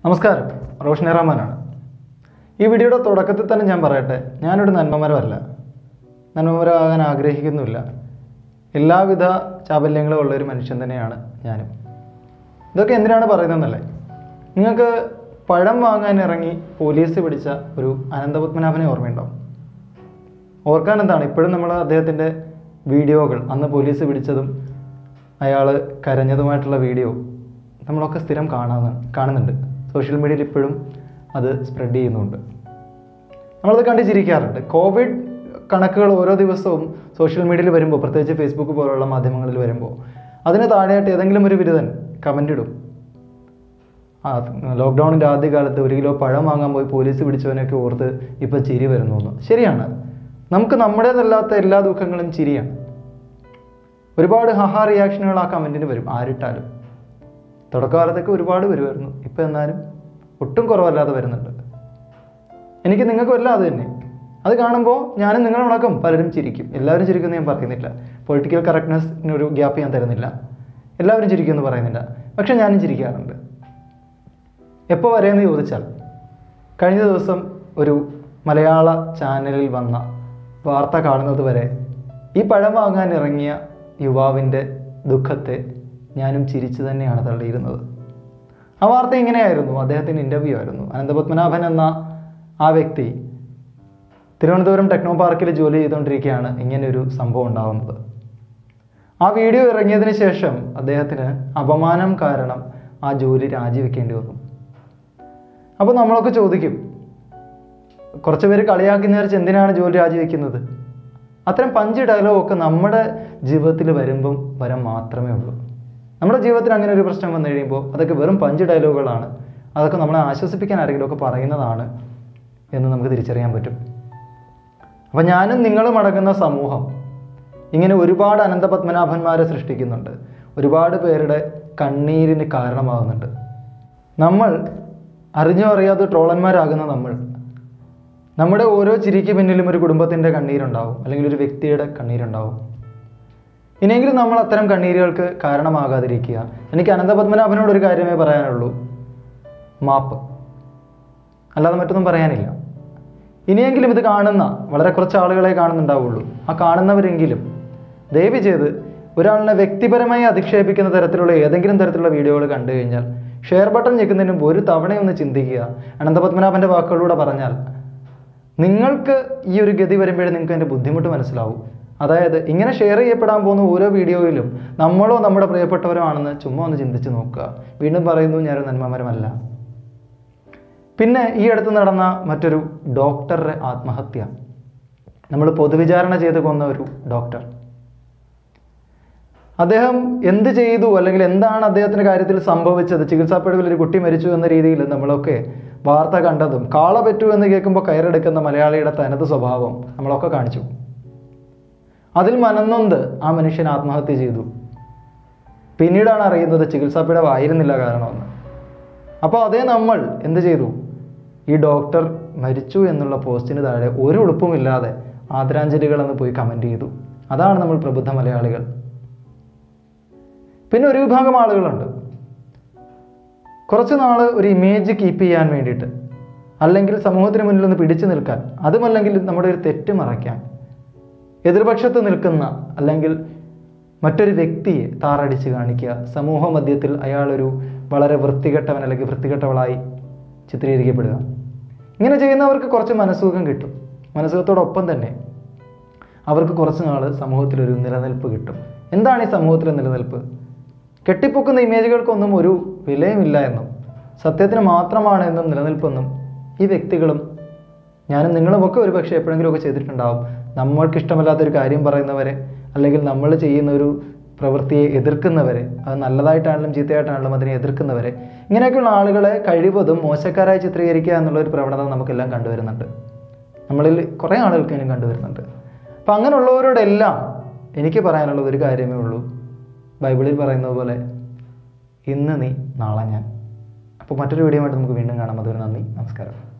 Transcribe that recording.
നമസ്കാരം റോഷനി റഹ്മാനാണ് ഈ വീഡിയോയുടെ തുടക്കത്തിൽ തന്നെ ഞാൻ പറയട്ടെ ഞാനൊരു നന്മമരമല്ല നന്മമരമാകാൻ ആഗ്രഹിക്കുന്നുമില്ല എല്ലാവിധ ചാബല്യങ്ങളും ഉള്ള ഒരു മനുഷ്യൻ തന്നെയാണ് ഞാനും ഇതൊക്കെ എന്തിനാണ് പറയുന്നതെന്നല്ലേ നിങ്ങൾക്ക് പഴം വാങ്ങാൻ ഇറങ്ങി പോലീസ് പിടിച്ച ഒരു അനന്തപത്മനാഭനെ ഓർമ്മയുണ്ടാവും ഓർക്കാൻ എന്താണ് ഇപ്പോഴും നമ്മൾ അദ്ദേഹത്തിൻ്റെ വീഡിയോകൾ അന്ന് പോലീസ് പിടിച്ചതും അയാൾ കരഞ്ഞതുമായിട്ടുള്ള വീഡിയോ നമ്മളൊക്കെ സ്ഥിരം കാണാൻ കാണുന്നുണ്ട് സോഷ്യൽ മീഡിയയിൽ ഇപ്പോഴും അത് സ്പ്രെഡ് ചെയ്യുന്നുണ്ട് നമ്മളത് കണ്ട് ചിരിക്കാറുണ്ട് കോവിഡ് കണക്കുകൾ ഓരോ ദിവസവും സോഷ്യൽ മീഡിയയിൽ വരുമ്പോൾ പ്രത്യേകിച്ച് ഫേസ്ബുക്ക് പോലുള്ള മാധ്യമങ്ങളിൽ വരുമ്പോൾ അതിന് താഴെയായിട്ട് ഏതെങ്കിലും ഒരു ബിരുദൻ കമൻ്റ് ഇടും ആ ലോക്ക്ഡൗണിൻ്റെ ആദ്യകാലത്ത് ഒരു കിലോ പഴം വാങ്ങാൻ പോയി പോലീസ് പിടിച്ചവനൊക്കെ ഓർത്ത് ഇപ്പോൾ ചിരി വരുന്നു എന്ന് ശരിയാണ് നമുക്ക് നമ്മുടേതല്ലാത്ത എല്ലാ ദുഃഖങ്ങളും ചിരിയാണ് ഒരുപാട് ഹഹാ റിയാക്ഷനുകൾ ആ കമൻറ്റിന് വരും ആരിട്ടാലും തുടക്കകാലത്തൊക്കെ ഒരുപാട് വരുമായിരുന്നു ഇപ്പം എന്നാലും ഒട്ടും കുറവല്ലാതെ വരുന്നുണ്ട് എനിക്ക് നിങ്ങൾക്കും എല്ലാം അത് തന്നെ അത് കാണുമ്പോൾ ഞാനും നിങ്ങളടക്കം പലരും ചിരിക്കും എല്ലാവരും ചിരിക്കുമെന്ന് ഞാൻ പറയുന്നില്ല പൊളിറ്റിക്കൽ കറക്റ്റ്നെസ്സിന് ഒരു ഗ്യാപ്പ് ഞാൻ തരുന്നില്ല എല്ലാവരും ചിരിക്കുമെന്ന് പറയുന്നില്ല പക്ഷെ ഞാനും ചിരിക്കാറുണ്ട് എപ്പോൾ വരെയെന്ന് ചോദിച്ചാൽ കഴിഞ്ഞ ദിവസം ഒരു മലയാള ചാനലിൽ വന്ന വാർത്ത കാണുന്നത് വരെ ഈ പഴം വാങ്ങാൻ ഇറങ്ങിയ യുവാവിൻ്റെ ദുഃഖത്തെ ഞാനും ചിരിച്ചു തന്നെയാണ് തള്ളിയിരുന്നത് ആ വാർത്ത ഇങ്ങനെയായിരുന്നു അദ്ദേഹത്തിന് ഇൻ്റർവ്യൂ ആയിരുന്നു അനന്തപത്മനാഭൻ എന്ന ആ വ്യക്തി തിരുവനന്തപുരം ടെക്നോ പാർക്കിൽ ജോലി ചെയ്തുകൊണ്ടിരിക്കുകയാണ് ഇങ്ങനെയൊരു സംഭവം ഉണ്ടാകുന്നത് ആ വീഡിയോ ഇറങ്ങിയതിന് ശേഷം അദ്ദേഹത്തിന് അപമാനം കാരണം ആ ജോലി രാജിവെക്കേണ്ടി വന്നു അപ്പോൾ നമ്മളൊക്കെ ചോദിക്കും കുറച്ച് പേര് കളിയാക്കുന്ന വിചാരിച്ച് എന്തിനാണ് ജോലി രാജിവെക്കുന്നത് അത്തരം പഞ്ച് ഡയലോഗൊക്കെ നമ്മുടെ ജീവിതത്തിൽ വരുമ്പം വരം മാത്രമേ ഉള്ളൂ നമ്മുടെ ജീവിതത്തിൽ അങ്ങനെ ഒരു പ്രശ്നം വന്നു കഴിയുമ്പോൾ അതൊക്കെ വെറും പഞ്ച് ഡയലോഗുകളാണ് അതൊക്കെ നമ്മളെ ആശ്വസിപ്പിക്കാൻ ആരെങ്കിലും ഒക്കെ പറയുന്നതാണ് എന്ന് നമുക്ക് തിരിച്ചറിയാൻ പറ്റും അപ്പം ഞാനും നിങ്ങളും അടങ്ങുന്ന സമൂഹം ഇങ്ങനെ ഒരുപാട് അനന്തപത്മനാഭന്മാരെ സൃഷ്ടിക്കുന്നുണ്ട് ഒരുപാട് പേരുടെ കണ്ണീരിന് കാരണമാകുന്നുണ്ട് നമ്മൾ അറിഞ്ഞോ അറിയാതെ ട്രോളന്മാരാകുന്ന നമ്മൾ നമ്മുടെ ഓരോ ചിരിക്ക് പിന്നിലും ഒരു കുടുംബത്തിൻ്റെ കണ്ണീരുണ്ടാവും അല്ലെങ്കിൽ ഒരു വ്യക്തിയുടെ കണ്ണീരുണ്ടാവും ഇനിയെങ്കിലും നമ്മൾ അത്തരം കണ്ണീരുകൾക്ക് കാരണമാകാതിരിക്കുക എനിക്ക് അനന്തപത്മനാഭനോട് ഒരു കാര്യമേ പറയാനുള്ളൂ മാപ്പ് അല്ലാതെ മറ്റൊന്നും പറയാനില്ല ഇനിയെങ്കിലും ഇത് കാണുന്ന വളരെ കുറച്ച് ആളുകളെ കാണുന്നുണ്ടാവുള്ളൂ ആ കാണുന്നവരെങ്കിലും ദയവ് ചെയ്ത് ഒരാളിനെ വ്യക്തിപരമായി അധിക്ഷേപിക്കുന്ന തരത്തിലുള്ള ഏതെങ്കിലും തരത്തിലുള്ള വീഡിയോകൾ കണ്ടു കഴിഞ്ഞാൽ ഷെയർ ബട്ടൺ ഞെക്കുന്നതിന് മുമ്പ് ഒരു തവണയൊന്ന് ചിന്തിക്കുക അനന്തപത്മനാഭൻ്റെ വാക്കുകളിലൂടെ പറഞ്ഞാൽ നിങ്ങൾക്ക് ഈ ഒരു ഗതി വരുമ്പോഴേ നിങ്ങൾക്ക് അതിൻ്റെ ബുദ്ധിമുട്ട് മനസ്സിലാവും അതായത് ഇങ്ങനെ ഷെയർ ചെയ്യപ്പെടാൻ പോകുന്ന ഓരോ വീഡിയോയിലും നമ്മളോ നമ്മുടെ പ്രിയപ്പെട്ടവരോ ആണെന്ന് ചുമ്മാ ഒന്ന് ചിന്തിച്ച് നോക്കുക വീണ്ടും പറയുന്നു ഞാനൊരു നന്മമരമല്ല പിന്നെ ഈ അടുത്ത് നടന്ന മറ്റൊരു ഡോക്ടറുടെ ആത്മഹത്യ നമ്മൾ പൊതുവിചാരണ ചെയ്ത് കൊന്ന ഒരു ഡോക്ടർ അദ്ദേഹം എന്ത് ചെയ്തു അല്ലെങ്കിൽ എന്താണ് അദ്ദേഹത്തിൻ്റെ കാര്യത്തിൽ സംഭവിച്ചത് ചികിത്സാപ്പെടുവിൽ ഒരു കുട്ടി മരിച്ചു എന്ന രീതിയിൽ നമ്മളൊക്കെ വാർത്ത കണ്ടതും കാള പറ്റൂ എന്ന് കേൾക്കുമ്പോൾ കയറെടുക്കുന്ന മലയാളിയുടെ തനത് സ്വഭാവം നമ്മളൊക്കെ കാണിച്ചു അതിൽ മനന്നൊന്ത് ആ മനുഷ്യൻ ആത്മഹത്യ ചെയ്തു പിന്നീടാണ് അറിയുന്നത് ചികിത്സാപ്പിടവായിരുന്നില്ല കാരണമെന്ന് അപ്പോൾ അതേ നമ്മൾ എന്ത് ചെയ്തു ഈ ഡോക്ടർ മരിച്ചു എന്നുള്ള പോസ്റ്റിന് താഴെ ഒരു ഉളുപ്പുമില്ലാതെ ആദരാഞ്ജലികളെന്ന് പോയി കമൻറ്റ് ചെയ്തു അതാണ് നമ്മൾ പ്രബുദ്ധ മലയാളികൾ പിന്നെ ഒരു വിഭാഗം ആളുകളുണ്ട് കുറച്ച് നാൾ ഒരു ഇമേജ് കീപ്പ് ചെയ്യാൻ വേണ്ടിയിട്ട് അല്ലെങ്കിൽ സമൂഹത്തിന് മുന്നിൽ ഒന്ന് പിടിച്ചു നിൽക്കാൻ അതുമല്ലെങ്കിൽ നമ്മുടെ ഒരു തെറ്റ് മറയ്ക്കാൻ എതിർപക്ഷത്ത് നിൽക്കുന്ന അല്ലെങ്കിൽ മറ്റൊരു വ്യക്തിയെ താറടിച്ച് കാണിക്കുക സമൂഹ മധ്യത്തിൽ അയാളൊരു വളരെ വൃത്തികെട്ടവൻ അല്ലെങ്കിൽ വൃത്തികെട്ടവളായി ചിത്രീകരിക്കപ്പെടുക ഇങ്ങനെ ചെയ്യുന്നവർക്ക് കുറച്ച് മനസ്സുഖം കിട്ടും മനസ്സുഖത്തോടൊപ്പം തന്നെ അവർക്ക് കുറച്ച് നാൾ സമൂഹത്തിലൊരു നിലനിൽപ്പ് കിട്ടും എന്താണ് ഈ സമൂഹത്തിലെ നിലനിൽപ്പ് കെട്ടിപ്പൊക്കുന്ന ഇമേജുകൾക്കൊന്നും ഒരു വിലയുമില്ല എന്നും സത്യത്തിന് മാത്രമാണ് എന്നും നിലനിൽപ്പെന്നും ഈ വ്യക്തികളും ഞാനും നിങ്ങളുമൊക്കെ ഒരു പക്ഷേ എപ്പോഴെങ്കിലുമൊക്കെ ചെയ്തിട്ടുണ്ടാവും നമ്മൾക്ക് ഇഷ്ടമല്ലാത്തൊരു കാര്യം പറയുന്നവരെ അല്ലെങ്കിൽ നമ്മൾ ചെയ്യുന്ന ഒരു പ്രവൃത്തിയെ എതിർക്കുന്നവരെ അത് നല്ലതായിട്ടാണെങ്കിലും ചീത്തയായിട്ടാണെങ്കിലും അതിനെ എതിർക്കുന്നവരെ ഇങ്ങനെയൊക്കെയുള്ള ആളുകളെ കഴിവതും മോശക്കാരായി ചിത്രീകരിക്കുക എന്നുള്ള ഒരു പ്രവണത നമുക്കെല്ലാം കണ്ടുവരുന്നുണ്ട് നമ്മളിൽ കുറേ ആളുകൾക്ക് ഇനിയും കണ്ടുവരുന്നുണ്ട് അപ്പം അങ്ങനെയുള്ളവരോടെല്ലാം എനിക്ക് പറയാനുള്ളത് ഒരു കാര്യമേ ഉള്ളൂ ബൈബിളിൽ പറയുന്നത് പോലെ ഇന്ന് നീ നാളെ ഞാൻ അപ്പോൾ മറ്റൊരു വീഡിയോ ആയിട്ട് നമുക്ക് വീണ്ടും കാണാം അതുവരെ നന്ദി നമസ്കാരം